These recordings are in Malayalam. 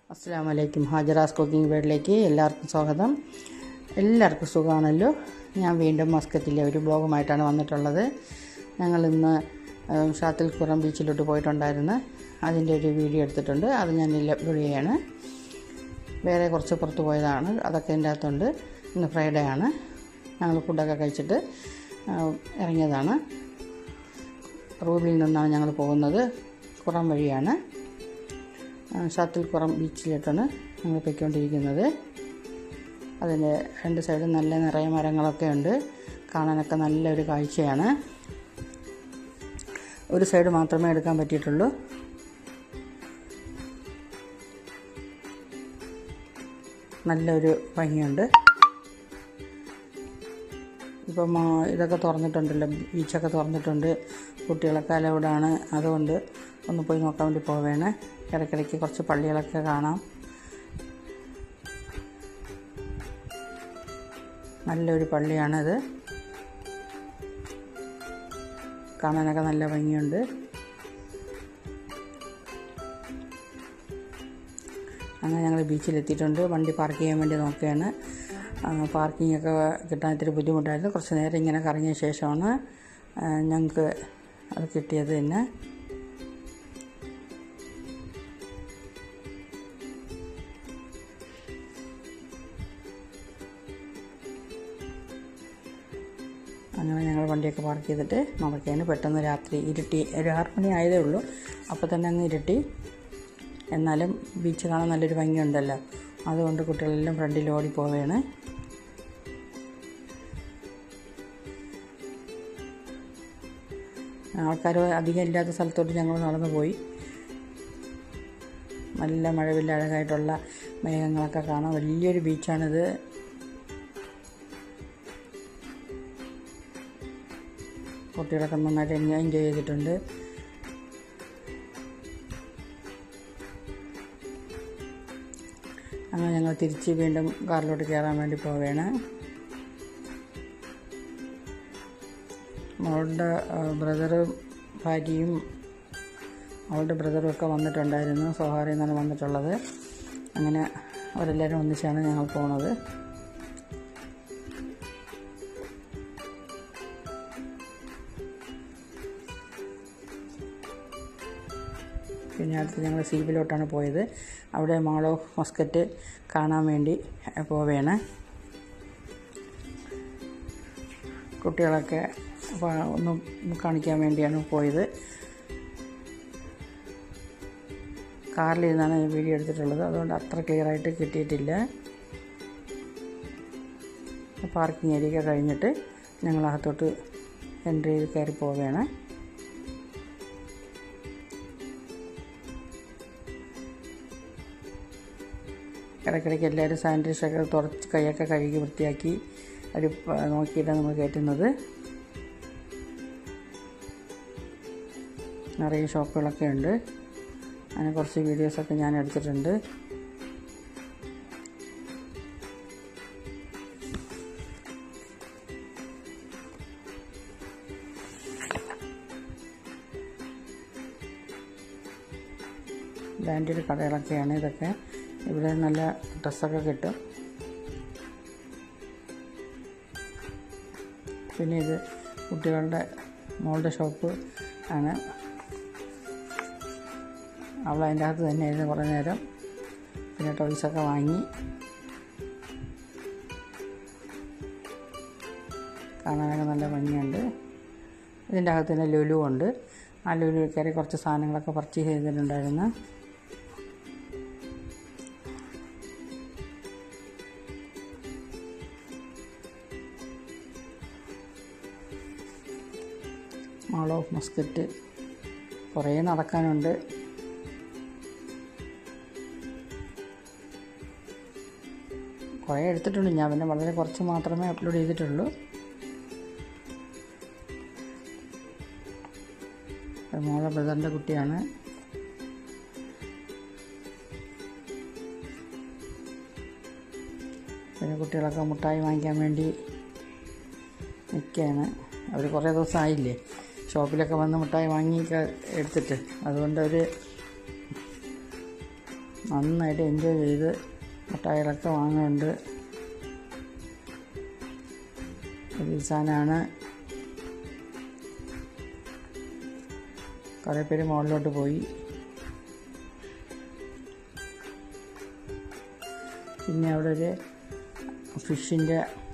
അസ്സാം വലൈക്കും ഹാജറാസ് കുക്കിംഗ് വേഡിലേക്ക് എല്ലാവർക്കും സ്വാഗതം എല്ലാവർക്കും സുഖമാണല്ലോ ഞാൻ വീണ്ടും മസ്കറ്റിലെ ഒരു ബ്ലോഗുമായിട്ടാണ് വന്നിട്ടുള്ളത് ഞങ്ങൾ ഇന്ന് ഷാത്തിൽ കുറം ബീച്ചിലോട്ട് പോയിട്ടുണ്ടായിരുന്നു അതിൻ്റെ ഒരു വീഡിയോ എടുത്തിട്ടുണ്ട് അത് ഞാൻ അപ്ലോഡ് ചെയ്യാണ് വേറെ കുറച്ച് പുറത്ത് പോയതാണ് അതൊക്കെ എൻ്റെ അകത്തുണ്ട് ഇന്ന് ഫ്രൈഡേ ആണ് ഞങ്ങൾ ഫുഡൊക്കെ കഴിച്ചിട്ട് ആ, ഇറങ്ങിയതാണ് റൂമിൽ നിന്നാണ് ഞങ്ങൾ പോകുന്നത് കുറം വഴിയാണ് ഷാത്തിൽപ്പുറം ബീച്ചിലോട്ടാണ് ഞങ്ങൾ പൊയ്ക്കൊണ്ടിരിക്കുന്നത് അതിൻ്റെ രണ്ട് സൈഡും നല്ല നിറയെ മരങ്ങളൊക്കെ ഉണ്ട് കാണാനൊക്കെ നല്ലൊരു കാഴ്ചയാണ് ഒരു സൈഡ് മാത്രമേ എടുക്കാൻ പറ്റിയിട്ടുള്ളൂ നല്ലൊരു ഭംഗിയുണ്ട് ഇപ്പം ആ, ഇതൊക്കെ തുറന്നിട്ടുണ്ടല്ലോ ബീച്ചൊക്കെ തുറന്നിട്ടുണ്ട് കുട്ടികളൊക്കെ അലൗഡാണ് അതുകൊണ്ട് ഒന്ന് പോയി നോക്കാൻ വേണ്ടി പോവേണേ ഇടയ്ക്കിടയ്ക്ക് കുറച്ച് പള്ളികളൊക്കെ കാണാം നല്ലൊരു പള്ളിയാണിത് കാണാനൊക്കെ നല്ല ഭംഗിയുണ്ട് അങ്ങനെ ഞങ്ങൾ ബീച്ചിലെത്തിയിട്ടുണ്ട് വണ്ടി പാർക്ക് ചെയ്യാൻ വേണ്ടി നോക്കുകയാണ് പാർക്കിംഗ് ഒക്കെ കിട്ടാൻ ഇത്തിരി ബുദ്ധിമുട്ടായിരുന്നു കുറച്ച് നേരം ഇങ്ങനെ കറങ്ങിയ ശേഷമാണ് ആ, ഞങ്ങൾക്ക് അത് കിട്ടിയത് തന്നെ അങ്ങനെ ഞങ്ങൾ വണ്ടിയൊക്കെ പാർക്ക് ചെയ്തിട്ട് നോക്കിയാണ് പെട്ടെന്ന് രാത്രി ഇരുട്ടി ഒരു ആറ് മണി ആയതേ ഉള്ളൂ അപ്പോൾ തന്നെ അങ്ങ് ഇരുട്ടി എന്നാലും ബീച്ച് കാണാൻ നല്ലൊരു ഭംഗിയുണ്ടല്ലോ അതുകൊണ്ട് കുട്ടികളെല്ലാം ഫ്രണ്ടിൽ ഓടി പോവുകയാണ് ആൾക്കാർ അധികം ഇല്ലാത്ത സ്ഥലത്തോട്ട് ഞങ്ങൾ നടന്നു പോയി നല്ല മഴവില്ല അഴകായിട്ടുള്ള മേഘങ്ങളൊക്കെ കാണാം വലിയൊരു ബീച്ചാണിത് കുട്ടികളൊക്കെ നന്നായിട്ട് എൻജോയ് എൻജോയ് ചെയ്തിട്ടുണ്ട് അങ്ങനെ ഞങ്ങൾ തിരിച്ച് വീണ്ടും കാറിലോട്ട് കയറാൻ വേണ്ടി പോവുകയാണ് അവളുടെ ബ്രദറും ഭാര്യയും അവളുടെ ബ്രദറും ഒക്കെ വന്നിട്ടുണ്ടായിരുന്നു സോഹാറിൽ നിന്നാണ് വന്നിട്ടുള്ളത് അങ്ങനെ അവരെല്ലാവരും ഒന്നിച്ചാണ് ഞങ്ങൾ പോണത് പിന്നെ അടുത്ത് ഞങ്ങൾ സീബിലോട്ടാണ് പോയത് അവിടെ മാൾ ഓഫ് മസ്കറ്റ് കാണാൻ വേണ്ടി പോവുകയാണ് കുട്ടികളൊക്കെ അപ്പോൾ ഒന്ന് കാണിക്കാൻ വേണ്ടിയാണ് പോയത് കാറിലിരുന്നാണ് ഈ വീഡിയോ എടുത്തിട്ടുള്ളത് അതുകൊണ്ട് അത്ര ക്ലിയർ ആയിട്ട് കിട്ടിയിട്ടില്ല പാർക്കിംഗ് ഏരിയ കഴിഞ്ഞിട്ട് ഞങ്ങൾ അകത്തോട്ട് എൻട്രി ചെയ്ത് കയറി പോവുകയാണ് ഇടയ്ക്കിടയ്ക്ക് എല്ലാവരും സാനിറ്റൈസറൊക്കെ തുറച്ച് കൈയൊക്കെ കഴുകി വൃത്തിയാക്കി ഒരു പ- നോക്കിയിട്ടാണ് നമ്മൾ കയറ്റുന്നത് നിറയെ ഷോപ്പുകളൊക്കെ ഉണ്ട് അങ്ങനെ കുറച്ച് വീഡിയോസൊക്കെ ഞാൻ എടുത്തിട്ടുണ്ട് ബ്രാൻഡഡ് കടകളൊക്കെയാണ് ഇതൊക്കെ ഇവിടെ നല്ല ഡ്രസ്സൊക്കെ കിട്ടും പിന്നെ ഇത് കുട്ടികളുടെ മോളുടെ ഷോപ്പ് ആണ് അവൾ അതിൻ്റെ അകത്ത് തന്നെ ആയിരുന്നു കുറേ നേരം പിന്നെ ടോയ്സൊക്കെ വാങ്ങി കാണാനൊക്കെ നല്ല ഭംഗിയുണ്ട് ഇതിൻ്റെ അകത്ത് തന്നെ ലുലു ഉണ്ട് ആ ലുലു കയറി കുറച്ച് സാധനങ്ങളൊക്കെ പർച്ചേസ് ചെയ്തിട്ടുണ്ടായിരുന്നു മാൾ ഓഫ് മസ്കറ്റ് കുറേ നടക്കാനുണ്ട് കുറേ എടുത്തിട്ടുണ്ട് ഞാൻ പിന്നെ വളരെ കുറച്ച് മാത്രമേ അപ്ലോഡ് ചെയ്തിട്ടുള്ളൂ അത് മോളെ ബ്രദറിൻ്റെ കുട്ടിയാണ് പിന്നെ കുട്ടികളൊക്കെ മുട്ടായി വാങ്ങിക്കാൻ വേണ്ടി നിൽക്കുകയാണ് അവർ കുറേ ദിവസം ആയില്ലേ ഷോപ്പിലൊക്കെ വന്ന് മുട്ടായി വാങ്ങിയൊക്കെ എടുത്തിട്ട് അതുകൊണ്ട് അവർ നന്നായിട്ട് എൻജോയ് ചെയ്ത് മിഠായികളൊക്കെ വാങ്ങുന്നുണ്ട് സാധനമാണ് കുറേ പേര് മുകളിലോട്ട് പോയി പിന്നെ അവിടെ ഒരു ഫിഷിൻ്റെ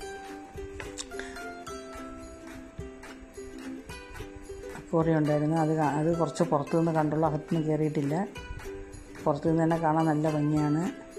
അക്വേറിയം ഉണ്ടായിരുന്നു അത് കാ- അത് കുറച്ച് പുറത്തു നിന്ന് കണ്ടുള്ളൂ അകത്തുനിന്ന് കയറിയിട്ടില്ല പുറത്തു നിന്ന് തന്നെ കാണാൻ നല്ല ഭംഗിയാണ്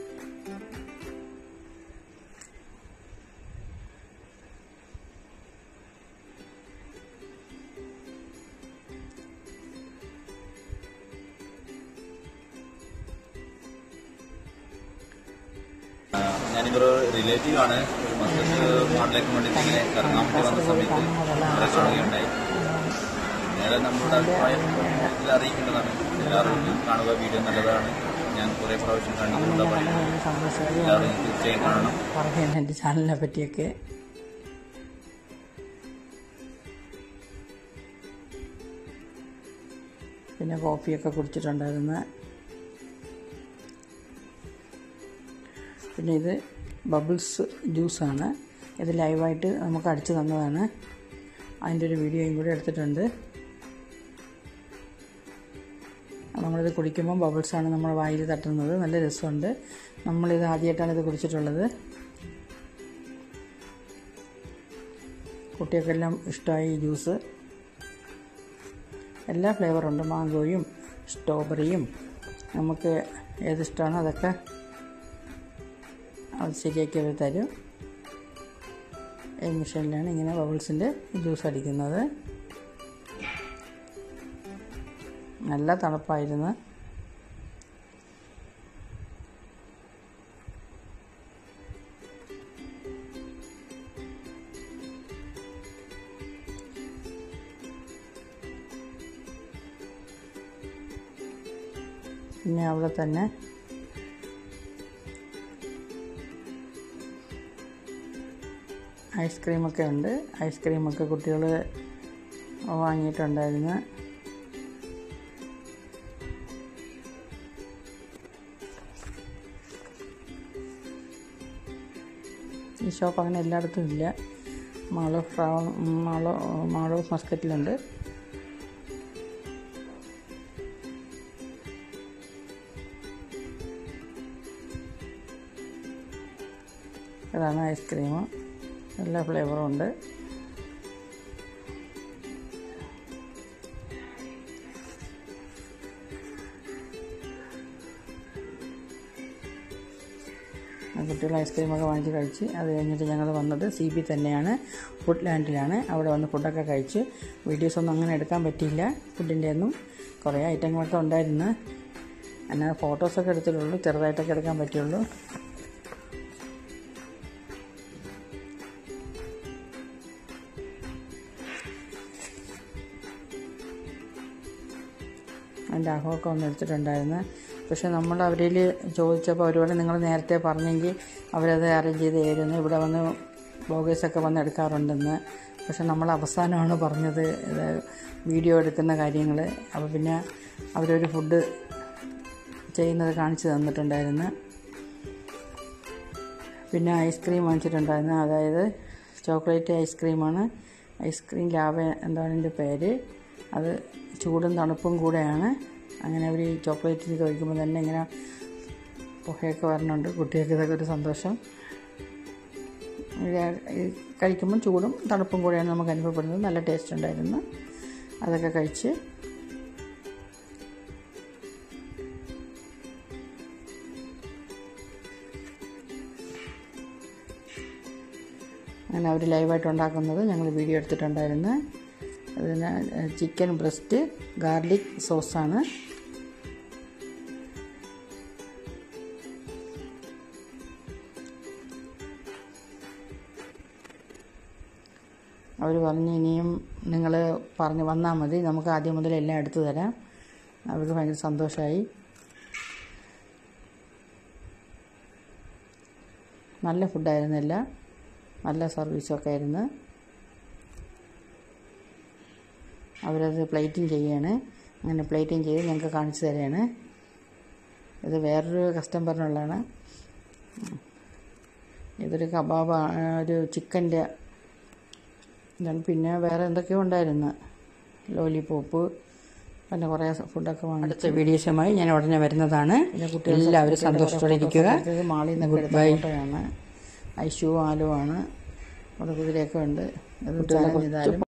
ആ, ഞാനിവര് റിലേറ്റീവ് ആണ് ഒരു മസ്കറ്റ് നാട്ടിലേക്ക് വേണ്ടിയിട്ട് ഇങ്ങനെ കറങ്ങാൻ വേണ്ടി വന്ന സമയത്ത് ഇവിടെ കാണുകയുണ്ടായി നേരെ നമ്മുടെ അഭിപ്രായം ഇതിൽ അറിയിക്കേണ്ടതാണ് എല്ലാവരും കാണുക വീഡിയോ നല്ലതാണ് ഞാൻ കുറേ പ്രാവശ്യം കണ്ടിട്ടുള്ള പറയുന്നത് സന്തോഷമായി എല്ലാവരും തീർച്ചയായും കാണണം പറയുന്നത് എൻ്റെ ചാനലിനെ പറ്റിയൊക്കെ പിന്നെ കോഫിയൊക്കെ കുടിച്ചിട്ടുണ്ടായിരുന്നു പിന്നെ ഇത് ബബിൾസ് ജ്യൂസാണ് ഇത് ലൈവായിട്ട് നമുക്ക് അടിച്ചു തന്നതാണ് അതിൻ്റെ ഒരു വീഡിയോയും കൂടി എടുത്തിട്ടുണ്ട് നമ്മളിത് കുടിക്കുമ്പോൾ ബബിൾസാണ് നമ്മൾ വായിൽ തട്ടുന്നത് നല്ല രസമുണ്ട് നമ്മളിത് ആദ്യമായിട്ടാണ് ഇത് കുടിച്ചിട്ടുള്ളത് കുട്ടികൾക്കെല്ലാം ഇഷ്ടമായി ഈ ജ്യൂസ് എല്ലാ ഫ്ലേവറുണ്ട് മാങ്കോയും സ്ട്രോബെറിയും നമുക്ക് ഏതിഷ്ടമാണോ അതൊക്കെ അത് ശരിയാക്കി അവർ തരും ഈ മെഷീനിലാണ് ഇങ്ങനെ ബബിൾസിൻ്റെ ജ്യൂസ് അടിക്കുന്നത് നല്ല തണുപ്പായിരുന്നു പിന്നെ അവിടെ തന്നെ ഐസ്ക്രീമൊക്കെ ഉണ്ട് ഐസ്ക്രീമൊക്കെ കുട്ടികൾ വാങ്ങിയിട്ടുണ്ടായിരുന്നു ഈ ഷോപ്പ് അങ്ങനെ എല്ലായിടത്തും ഇല്ല മാളോ ഫ്രൗ മാളോ മാളോ മസ്കറ്റിലുണ്ട് ഇതാണ് ഐസ്ക്രീം എല്ലാ ഫ്ലേവറും ഉണ്ട് കുട്ടികൾ ഐസ്ക്രീമൊക്കെ വാങ്ങിച്ച് കഴിച്ച് അത് കഴിഞ്ഞിട്ട് ഞങ്ങൾ വന്നത് സി ബി തന്നെയാണ് ഫുഡ് ലാൻഡിലാണ് അവിടെ വന്ന് ഫുഡൊക്കെ കഴിച്ച് വീഡിയോസൊന്നും അങ്ങനെ എടുക്കാൻ പറ്റിയില്ല ഫുഡിൻ്റെ ഒന്നും കുറേ ഐറ്റങ്ങളൊക്കെ ഉണ്ടായിരുന്നു എന്നാൽ ഫോട്ടോസൊക്കെ എടുത്തിട്ടുള്ളൂ ചെറുതായിട്ടൊക്കെ എടുക്കാൻ പറ്റുള്ളൂ അതിൻ്റെ അഹമൊക്കെ ഒന്ന് എടുത്തിട്ടുണ്ടായിരുന്നു പക്ഷെ നമ്മൾ അവരിൽ ചോദിച്ചപ്പോൾ അവർ പറഞ്ഞു നിങ്ങൾ നേരത്തെ പറഞ്ഞെങ്കിൽ അവരത് അറേഞ്ച് ചെയ്ത് തരുന്നു ഇവിടെ വന്ന് ബ്ലോഗേഴ്സൊക്കെ വന്ന് എടുക്കാറുണ്ടെന്ന് പക്ഷെ നമ്മൾ അവസാനമാണ് പറഞ്ഞത് ഇത് വീഡിയോ എടുക്കുന്ന കാര്യങ്ങൾ അപ്പോൾ പിന്നെ അവരൊരു ഫുഡ് ചെയ്യുന്നത് കാണിച്ചു തന്നിട്ടുണ്ടായിരുന്നു പിന്നെ ഐസ്ക്രീം വാങ്ങിച്ചിട്ടുണ്ടായിരുന്നു അതായത് ചോക്ലേറ്റ് ഐസ്ക്രീമാണ് ഐസ്ക്രീം ലാവ എന്താണ് എൻ്റെ പേര് അത് ചൂടും തണുപ്പും കൂടെയാണ് അങ്ങനെ അവർ ഈ ചോക്ലേറ്റ് ചെയ്ത് കഴിക്കുമ്പോൾ തന്നെ ഇങ്ങനെ പുകയൊക്കെ വരണുണ്ട് കുട്ടികൾക്ക് ഇതൊക്കെ ഒരു സന്തോഷം ഇത് ഈ കഴിക്കുമ്പം ചൂടും തണുപ്പും കൂടെയാണ് നമുക്ക് അനുഭവപ്പെടുന്നത് നല്ല ടേസ്റ്റ് ഉണ്ടായിരുന്നു അതൊക്കെ കഴിച്ച് അങ്ങനെ അവർ ലൈവായിട്ട് ഉണ്ടാക്കുന്നത് ഞങ്ങൾ വീഡിയോ എടുത്തിട്ടുണ്ടായിരുന്നു അതിന് ചിക്കൻ ബ്രസ്റ്റ് ഗാർലിക് സോസാണ് അവർ പറഞ്ഞു ഇനിയും നിങ്ങൾ പറഞ്ഞ് വന്നാൽ മതി നമുക്ക് ആദ്യം മുതൽ എല്ലാം എടുത്തു തരാം അവർക്ക് ഭയങ്കര സന്തോഷമായി നല്ല ഫുഡായിരുന്നു എല്ലാം നല്ല സർവീസൊക്കെ ആയിരുന്നു അവരത് പ്ലേറ്റിംഗ് ചെയ്യാണ് അങ്ങനെ പ്ലേറ്റിംഗ് ചെയ്ത് ഞങ്ങൾക്ക് കാണിച്ചു തരികയാണ് ഇത് വേറൊരു കസ്റ്റമറിനുള്ളതാണ് ഇതൊരു കബാബ് ഒരു ചിക്കൻ്റെ ഇതാണ് പിന്നെ വേറെ എന്തൊക്കെയോ ഉണ്ടായിരുന്നു ലോലിപോപ്പ് പിന്നെ കുറേ ഫുഡൊക്കെ വാങ്ങി അടുത്ത വീഡിയോസുമായി ഞാൻ ഉടനെ വരുന്നതാണ് എല്ലാവരും സന്തോഷത്തോടെ ഇരിക്കുക മാളിൽ നിന്നൊക്കെ എടുത്ത ഫോട്ടോയാണ് ഐഷു ആലുവാണ് അവിടെ കുതിരയൊക്കെ ഉണ്ട് അത് ഇതായാലും